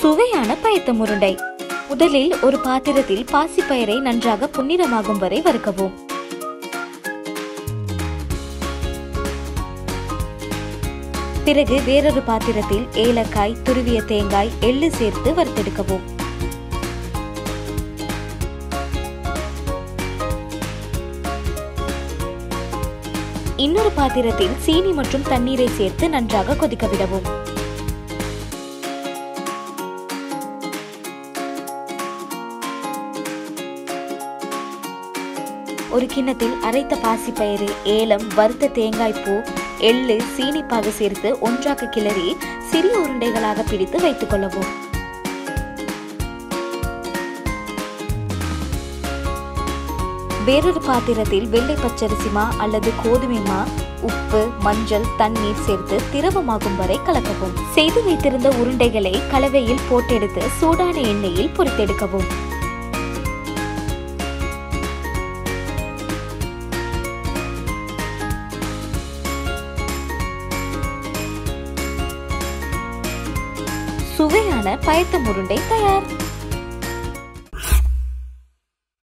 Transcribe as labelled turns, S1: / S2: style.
S1: சுவையான பயத்தம் உருண்டை முதலில் ஒரு பாத்திரத்தில் பாசிப்பயிரை நன்றாக புன்னிறமாகும் வரை வறுக்கவும் பிறகு வேறொரு பாத்திரத்தில் ஏலக்காய் துருவிய தேங்காய் எள்ளு சேர்த்து வறுத்தெடுக்கவும் இன்னொரு பாத்திரத்தில் சீனி மற்றும் தண்ணீரை சேர்த்து நன்றாக கொதிக்க விடவும் ஒரு கிண்ணத்தில் அரைத்த பாசிப்பயிறு ஏலம் வறுத்த தேங்காய் பூ எள்ளு சீனிப்பாகு சேர்த்து ஒன்றாக கிளறி சிறிய உருண்டைகளாக பிடித்து வைத்துக் கொள்ளவும் வேறொரு பாத்திரத்தில் வெள்ளை பச்சரிசி மா அல்லது கோதுமை மா உப்பு மஞ்சள் தண்ணீர் சேர்த்து திரவமாகும் வரை கலக்கவும் செய்து வைத்திருந்த உருண்டைகளை கலவையில் போட்டெடுத்து சூடான எண்ணெயில் பொரித்தெடுக்கவும் சுவையான பயத்தம் உருண்டை தயார்